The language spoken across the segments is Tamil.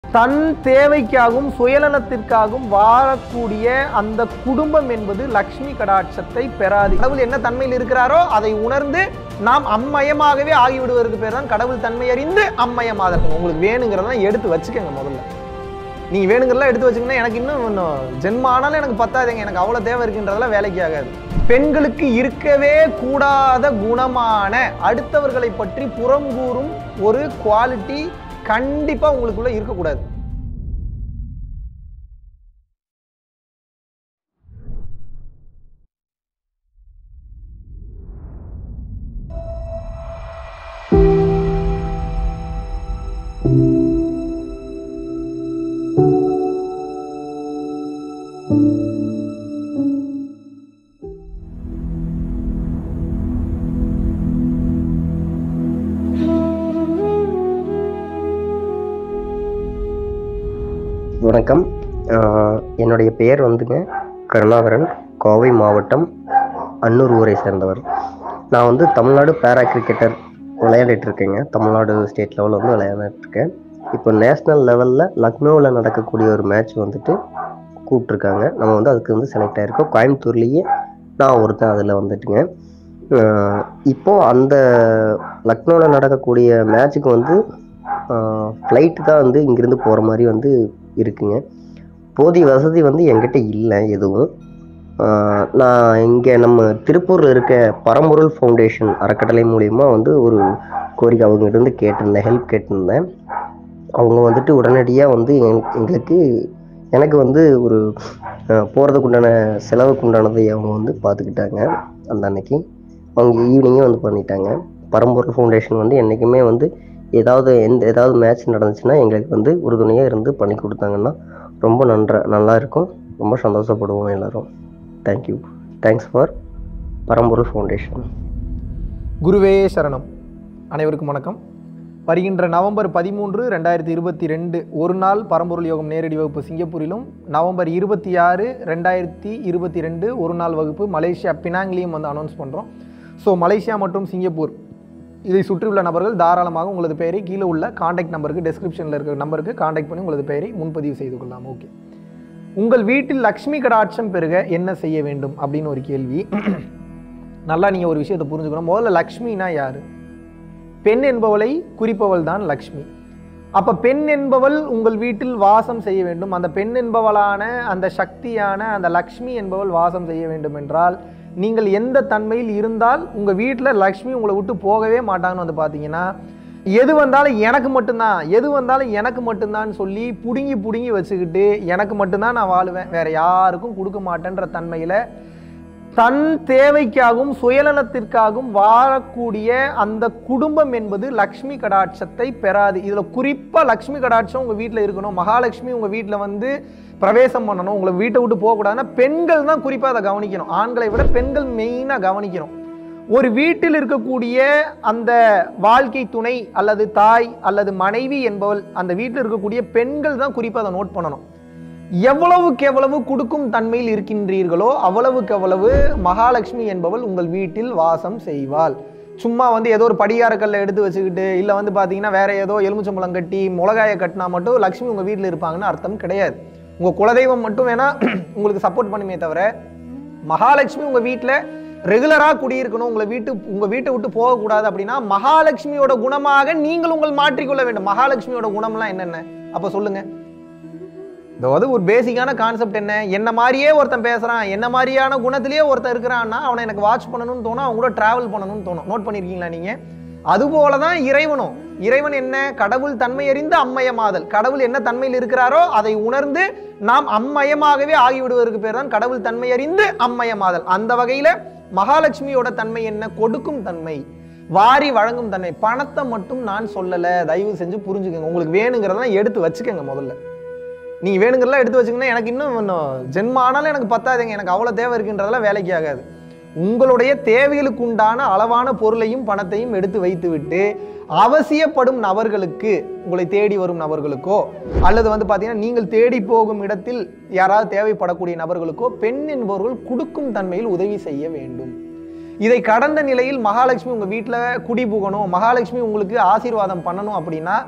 தன் தேவைக்காகவும் சுயநலத்திற்காகவும் வாழக்கூடிய அந்த குடும்பம் என்பது லக்ஷ்மி கடாட்சத்தை பெறாது கடவுள் என்ன தன்மையில் இருக்கிறாரோ அதை உணர்ந்து நாம் அம்மயமாகவே ஆகிவிடுவதற்கு பேர் தான் கடவுள் தன்மை அறிந்து அம்மயமாதல் உங்களுக்கு வேணுங்கிறதெல்லாம் எடுத்து வச்சுக்கோங்க முதல்ல நீங்க வேணுங்கிறதெல்லாம் எடுத்து வச்சுங்கன்னா எனக்கு இன்னும் இன்னும் ஜென்மம் ஆனாலும் எனக்கு பத்தாதுங்க எனக்கு அவ்வளோ தேவை இருக்குன்றதெல்லாம் வேலைக்கு ஆகாது பெண்களுக்கு இருக்கவே கூடாத குணமான அடுத்தவர்களை பற்றி புறங்கூறும் ஒரு குவாலிட்டி கண்டிப்பா உங்களுக்குள்ள இருக்கக்கூடாது வணக்கம் ஆஹ் என்னுடைய பெயர் வந்துங்க கருணாகரன் கோவை மாவட்டம் அன்னூர் ஊரை சேர்ந்தவர் நான் வந்து தமிழ்நாடு பேரா கிரிக்கெட்டர் விளையாடிட்டு இருக்கேங்க தமிழ்நாடு ஸ்டேட் லெவலில் வந்து விளையாடிட்டு இருக்கேன் இப்போ நேஷ்னல் லெவலில் லக்னோவில் நடக்கக்கூடிய ஒரு மேட்ச் வந்துட்டு கூப்பிட்ருக்காங்க நம்ம வந்து அதுக்கு வந்து செலக்ட் ஆகிருக்கோம் கோயம்புத்தூர்லேயே நான் ஒருத்தன் அதில் வந்துட்டுங்க ஆஹ் இப்போ அந்த லக்னோவில் நடக்கக்கூடிய மேட்ச்சுக்கு வந்து ஃப்ளைட்டு தான் வந்து இங்கேருந்து போகிற மாதிரி வந்து இருக்குங்க போதிய வசதி வந்து என்கிட்ட இல்லை எதுவும் ஆஹ் நான் இங்கே நம்ம திருப்பூரில் இருக்க பரம்பொருள் ஃபவுண்டேஷன் அறக்கட்டளை மூலிமா வந்து ஒரு கோரிக்கை அவங்ககிட்ட இருந்து கேட்டிருந்தேன் ஹெல்ப் கேட்டிருந்தேன் அவங்க வந்துட்டு உடனடியாக வந்து எங் எங்களுக்கு எனக்கு வந்து ஒரு போகிறதுக்கு உண்டான செலவுக்கு உண்டானதை அவங்க வந்து பார்த்துக்கிட்டாங்க அந்த அன்னைக்கு அவங்க ஈவினிங்கே வந்து பண்ணிட்டாங்க பரம்பொருள் ஃபவுண்டேஷன் வந்து என்றைக்குமே வந்து ஏதாவது எந்த ஏதாவது மேட்ச் நடந்துச்சுன்னா எங்களுக்கு வந்து உறுதுணையாக இருந்து பண்ணி கொடுத்தாங்கன்னா ரொம்ப நன்றா நல்லா இருக்கும் ரொம்ப சந்தோஷப்படுவோம் எல்லாரும் thank you thanks for Paramporul foundation குருவே சரணம் அனைவருக்கும் வணக்கம் வருகின்ற நவம்பர் பதிமூன்று ரெண்டாயிரத்தி இருபத்தி ரெண்டு ஒரு நாள் பரம்பொருள் யோகம் நேரடி வகுப்பு சிங்கப்பூரிலும் நவம்பர் இருபத்தி ஆறு ரெண்டாயிரத்தி இருபத்தி ரெண்டு ஒரு நாள் வகுப்பு மலேசியா பினாங்லேயும் வந்து அனௌன்ஸ் பண்ணுறோம் ஸோ மலேசியா மற்றும் சிங்கப்பூர் இதை சுற்றியுள்ள நபர்கள் தாராளமாக உங்களது பெயரை கீழே உள்ள காண்டாக்ட் நம்பருக்கு டெஸ்கிரிப்ஷனில் இருக்கிற நம்பருக்கு காண்டாக்ட் பண்ணி உங்களது பெயரை முன்பதிவு செய்து கொள்ளலாம் ஓகே உங்கள் வீட்டில் லக்ஷ்மி கடாட்சம் பெருக என்ன செய்ய வேண்டும் அப்படின்னு ஒரு கேள்வி நல்லா நீங்கள் ஒரு விஷயத்தை புரிஞ்சுக்கணும் முதல்ல லக்ஷ்மினா யார் பெண் என்பவளை குறிப்பவள் தான் லக்ஷ்மி அப்ப பெண் என்பவள் உங்கள் வீட்டில் வாசம் செய்ய வேண்டும் அந்த பெண் என்பவளான அந்த சக்தியான அந்த லக்ஷ்மி என்பவள் வாசம் செய்ய வேண்டும் என்றால் நீங்கள் எந்த தன்மையில் இருந்தால் உங்க வீட்டில் லக்ஷ்மி உங்களை விட்டு போகவே மாட்டாங்கன்னு வந்து பார்த்தீங்கன்னா எது வந்தாலும் எனக்கு மட்டும்தான் எது வந்தாலும் எனக்கு மட்டும்தான் சொல்லி புடுங்கி புடுங்கி வச்சுக்கிட்டு எனக்கு மட்டும்தான் நான் வாழுவேன் வேற யாருக்கும் கொடுக்க மாட்டேன்ற தன்மையில தன் தேவைக்காகவும் சுயநலத்திற்காகவும் வாழக்கூடிய அந்த குடும்பம் என்பது லக்ஷ்மி கடாட்சத்தை பெறாது இதுல குறிப்பா லக்ஷ்மி கடாட்சம் உங்க வீட்டில் இருக்கணும் மகாலட்சுமி உங்க வீட்டில் வந்து பிரவேசம் பண்ணணும் உங்களை வீட்டை விட்டு போகக்கூடாதுன்னா பெண்கள் தான் குறிப்பாக அதை கவனிக்கணும் ஆண்களை விட பெண்கள் மெயினாக கவனிக்கணும் ஒரு வீட்டில் இருக்கக்கூடிய அந்த வாழ்க்கை துணை அல்லது தாய் அல்லது மனைவி என்பவள் அந்த வீட்டில் இருக்கக்கூடிய பெண்கள் தான் குறிப்பாக அதை நோட் பண்ணணும் எவ்வளவுக்கு எவ்வளவு கொடுக்கும் தன்மையில் இருக்கின்றீர்களோ அவ்வளவுக்கு அவ்வளவு மகாலட்சுமி என்பவள் உங்கள் வீட்டில் வாசம் செய்வாள் சும்மா வந்து ஏதோ ஒரு படிகாரக்கல்ல எடுத்து வச்சுக்கிட்டு இல்லை வந்து பார்த்தீங்கன்னா வேற ஏதோ எலுமிச்சம்பழம் கட்டி மிளகாயை கட்டினா மட்டும் லக்ஷ்மி உங்கள் வீட்டில் இருப்பாங்கன்னு அர்த்தம் கிடையாது உங்கள் குலதெய்வம் மட்டும் வேணா உங்களுக்கு சப்போர்ட் பண்ணுமே தவிர மகாலட்சுமி உங்கள் வீட்டில் ரெகுலராக குடியிருக்கணும் உங்களை வீட்டு உங்கள் வீட்டை விட்டு போகக்கூடாது அப்படின்னா மகாலட்சுமியோட குணமாக நீங்கள் உங்கள் மாற்றிக்கொள்ள வேண்டும் மகாலட்சுமியோட குணம்லாம் என்னென்ன அப்போ சொல்லுங்க அதாவது ஒரு பேசிக்கான கான்செப்ட் என்ன என்ன மாதிரியே ஒருத்தன் பேசுறான் என்ன மாதிரியான குணத்திலேயே ஒருத்தன் இருக்கிறான்னா அவனை எனக்கு வாட்ச் பண்ணணும்னு தோணும் அவன் கூட டிராவல் பண்ணணும்னு தோணும் நோட் பண்ணியிருக்கீங்களா நீங்க அதுபோல தான் இறைவனும் இறைவன் என்ன கடவுள் தன்மை அறிந்து அம்மயமாதல் கடவுள் என்ன தன்மையில் இருக்கிறாரோ அதை உணர்ந்து நாம் அம்மயமாகவே ஆகிவிடுவதற்கு பேர் தான் கடவுள் தன்மை அறிந்து அம்மயமாதல் அந்த வகையில மகாலட்சுமியோட தன்மை என்ன கொடுக்கும் தன்மை வாரி வழங்கும் தன்மை பணத்தை மட்டும் நான் சொல்லலை தயவு செஞ்சு புரிஞ்சுக்கோங்க உங்களுக்கு வேணுங்கிறதெல்லாம் எடுத்து வச்சுக்கோங்க முதல்ல நீங்க வேணுங்கிறதெல்லாம் எடுத்து வச்சுங்கன்னா எனக்கு இன்னும் இன்னும் ஜென்மம் ஆனாலும் எனக்கு பத்தாதுங்க எனக்கு அவ்வளோ தேவை இருக்குன்றதெல்லாம் வேலைக்கு ஆகாது உங்களுடைய தேவைகளுக்கு உண்டான அளவான பொருளையும் பணத்தையும் எடுத்து வைத்துவிட்டு அவசியப்படும் நபர்களுக்கு உங்களை தேடி வரும் நபர்களுக்கோ அல்லது வந்து பார்த்தீங்கன்னா நீங்கள் தேடி போகும் இடத்தில் யாராவது தேவைப்படக்கூடிய நபர்களுக்கோ பெண் என்பவர்கள் கொடுக்கும் தன்மையில் உதவி செய்ய வேண்டும் இதை கடந்த நிலையில் மகாலட்சுமி உங்க வீட்டில் குடி புகணும் மகாலட்சுமி உங்களுக்கு ஆசீர்வாதம் பண்ணணும் அப்படின்னா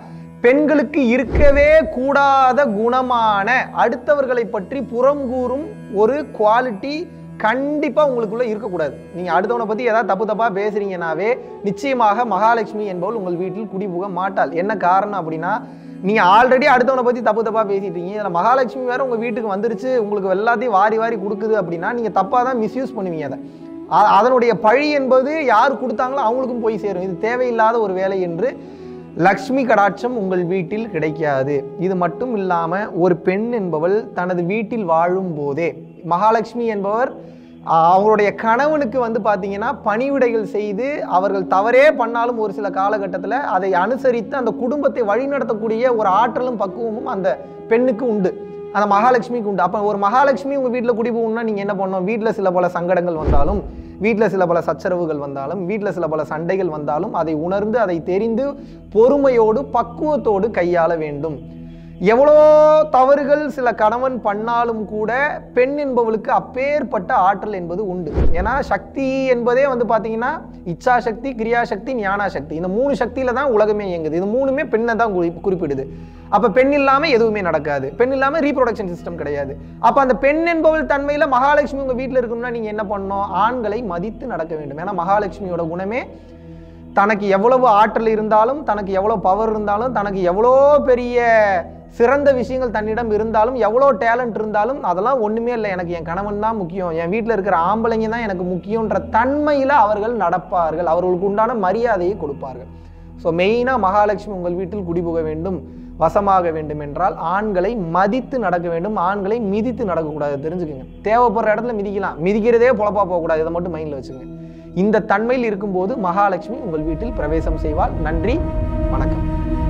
பெண்களுக்கு இருக்கவே கூடாத குணமான அடுத்தவர்களை பற்றி புறம் கூறும் ஒரு குவாலிட்டி கண்டிப்பா உங்களுக்குள்ள இருக்கக்கூடாது நீங்க அடுத்தவனை பத்தி ஏதாவது தப்பு தப்பா பேசுறீங்கனாவே நிச்சயமாக மகாலட்சுமி என்பவள் உங்கள் வீட்டில் குடிபுக மாட்டாள் என்ன காரணம் அப்படின்னா நீங்க ஆல்ரெடி அடுத்தவனை பத்தி தப்பு தப்பா பேசிட்டு இருக்கீங்க இதுல மகாலட்சுமி வேற உங்க வீட்டுக்கு வந்துருச்சு உங்களுக்கு எல்லாத்தையும் வாரி வாரி கொடுக்குது அப்படின்னா நீங்க தப்பா தான் மிஸ்யூஸ் பண்ணுவீங்க அதை அ- அதனுடைய பழி என்பது யார் கொடுத்தாங்களோ அவங்களுக்கும் போய் சேரும் இது தேவையில்லாத ஒரு வேலை என்று லக்ஷ்மி கடாட்சம் உங்கள் வீட்டில் கிடைக்காது இது மட்டும் இல்லாம ஒரு பெண் என்பவள் தனது வீட்டில் வாழும் போதே மகாலட்சுமி என்பவர் ஆஹ், அவங்களுடைய கணவனுக்கு வந்து பார்த்தீங்கன்னா பணிவிடைகள் செய்து அவர்கள் தவறே பண்ணாலும் ஒரு சில காலகட்டத்தில் அதை அனுசரித்து அந்த குடும்பத்தை வழிநடத்தக்கூடிய ஒரு ஆற்றலும் பக்குவமும் அந்த பெண்ணுக்கு உண்டு அந்த மகாலட்சுமிக்கு உண்டு அப்போ ஒரு மகாலட்சுமி உங்கள் வீட்டில் குடி போகணும்னா நீங்கள் என்ன பண்ணணும் வீட்டில் சில பல சங்கடங்கள் வந்தாலும் வீட்டில் சில பல சச்சரவுகள் வந்தாலும் வீட்டில் சில பல சண்டைகள் வந்தாலும் அதை உணர்ந்து அதை தெரிந்து பொறுமையோடு பக்குவத்தோடு கையாள வேண்டும் எவ்வளோ தவறுகள் சில கணவன் பண்ணாலும் கூட பெண் என்பவளுக்கு அப்பேற்பட்ட ஆற்றல் என்பது உண்டு ஏன்னா சக்தி என்பதே வந்து பார்த்தீங்கன்னா இச்சா சக்தி கிரியா சக்தி ஞானா சக்தி இந்த மூணு சக்தியில தான் உலகமே இயங்குது இது மூணுமே பெண்ணை தான் குறி- குறிப்பிடுது அப்ப பெண் இல்லாம எதுவுமே நடக்காது பெண் இல்லாம ரீப்ரொடக்ஷன் சிஸ்டம் கிடையாது அப்ப அந்த பெண் என்பவள் தன்மையில மகாலட்சுமி உங்க வீட்டில் இருக்கணும்னா நீங்க என்ன பண்ணணும் ஆண்களை மதித்து நடக்க வேண்டும் ஏன்னா மகாலட்சுமியோட குணமே தனக்கு எவ்வளவு ஆற்றல் இருந்தாலும் தனக்கு எவ்வளவு பவர் இருந்தாலும் தனக்கு எவ்வளோ பெரிய சிறந்த விஷயங்கள் தன்னிடம் இருந்தாலும் எவ்வளோ டேலண்ட் இருந்தாலும் அதெல்லாம் ஒண்ணுமே இல்லை எனக்கு என் கணவன் தான் முக்கியம் என் வீட்டில் இருக்கிற ஆம்பளைங்க தான் எனக்கு முக்கியன்ற தன்மையில் அவர்கள் நடப்பார்கள் அவர்களுக்கு உண்டான மரியாதையை கொடுப்பார்கள் ஸோ மெயினாக மகாலட்சுமி உங்கள் வீட்டில் குடிபுக வேண்டும் வசமாக வேண்டும் என்றால் ஆண்களை மதித்து நடக்க வேண்டும் ஆண்களை மிதித்து நடக்கக்கூடாது தெரிஞ்சுக்கங்க தேவைப்படுற இடத்துல மிதிக்கலாம் மிதிக்கிறதே பொழப்பா போகக்கூடாது இதை மட்டும் மைண்டில் வச்சுங்க இந்த தன்மையில் இருக்கும்போது மகாலட்சுமி உங்கள் வீட்டில் பிரவேசம் செய்வாள் நன்றி வணக்கம்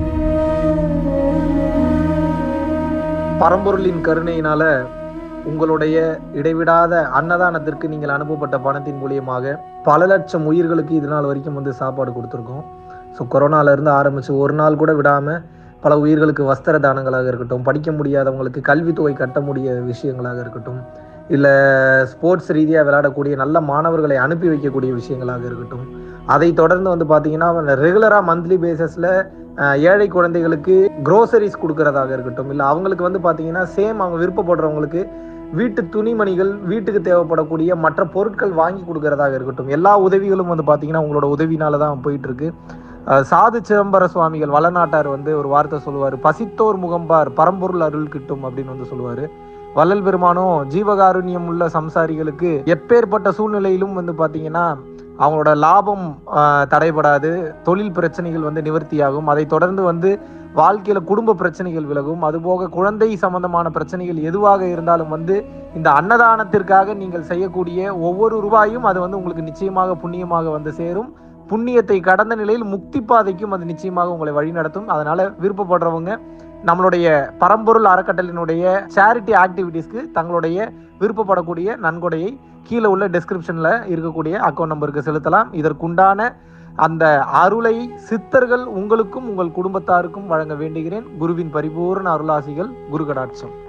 பரம்பொருளின் கருணையினால உங்களுடைய இடைவிடாத அன்னதானத்திற்கு நீங்கள் அனுப்பப்பட்ட பணத்தின் மூலியமாக பல லட்சம் உயிர்களுக்கு இது நாள் வரைக்கும் வந்து சாப்பாடு கொடுத்துருக்கோம் ஸோ கொரோனால இருந்து ஆரம்பிச்சு ஒரு நாள் கூட விடாம பல உயிர்களுக்கு வஸ்திர தானங்களாக இருக்கட்டும் படிக்க முடியாதவங்களுக்கு கல்வித்தொகை கட்ட முடிய விஷயங்களாக இருக்கட்டும் இல்லை ஸ்போர்ட்ஸ் ரீதியாக விளையாடக்கூடிய நல்ல மாணவர்களை அனுப்பி வைக்கக்கூடிய விஷயங்களாக இருக்கட்டும் அதை தொடர்ந்து வந்து பார்த்தீங்கன்னா ரெகுலராக மந்த்லி பேசிஸில் ஏழை குழந்தைகளுக்கு க்ரோசரிஸ் கொடுக்கறதாக இருக்கட்டும் இல்லை அவங்களுக்கு வந்து பார்த்தீங்கன்னா சேம் அவங்க விருப்பப்படுறவங்களுக்கு வீட்டு துணிமணிகள் வீட்டுக்கு தேவைப்படக்கூடிய மற்ற பொருட்கள் வாங்கி கொடுக்கறதாக இருக்கட்டும் எல்லா உதவிகளும் வந்து பார்த்தீங்கன்னா உங்களோட உதவினால தான் போயிட்டு இருக்கு அஹ் சாது சிதம்பர சுவாமிகள் வளநாட்டார் வந்து ஒரு வார்த்தை சொல்லுவார் பசித்தோர் முகம்பார் பரம்பொருள் அருள் கிட்டும் அப்படின்னு வந்து சொல்லுவார் வள்ளல் பெருமானும் ஜீவகாருண்யம் உள்ள சம்சாரிகளுக்கு எப்பேற்பட்ட சூழ்நிலையிலும் வந்து பார்த்தீங்கன்னா அவங்களோட லாபம் ஆஹ், தடைபடாது தொழில் பிரச்சனைகள் வந்து நிவர்த்தியாகும் அதை தொடர்ந்து வந்து வாழ்க்கையில குடும்ப பிரச்சனைகள் விலகும் அதுபோக குழந்தை சம்பந்தமான பிரச்சனைகள் எதுவாக இருந்தாலும் வந்து இந்த அன்னதானத்திற்காக நீங்கள் செய்யக்கூடிய ஒவ்வொரு ரூபாயும் அது வந்து உங்களுக்கு நிச்சயமாக புண்ணியமாக வந்து சேரும் புண்ணியத்தை கடந்த நிலையில் முக்தி பாதைக்கும் அது நிச்சயமாக உங்களை வழிநடத்தும் அதனால விருப்பப்படுறவங்க நம்மளுடைய பரம்பொருள் அறக்கட்டளினுடைய சேரிட்டி ஆக்டிவிட்டீஸ்க்கு தங்களுடைய விருப்பப்படக்கூடிய நன்கொடையை கீழே உள்ள டெஸ்கிரிப்ஷன்ல இருக்கக்கூடிய அக்கௌண்ட் நம்பருக்கு செலுத்தலாம் இதற்குண்டான அந்த அருளை சித்தர்கள் உங்களுக்கும் உங்கள் குடும்பத்தாருக்கும் வழங்க வேண்டுகிறேன் குருவின் பரிபூர்ண அருளாசிகள் குரு கடாட்சம்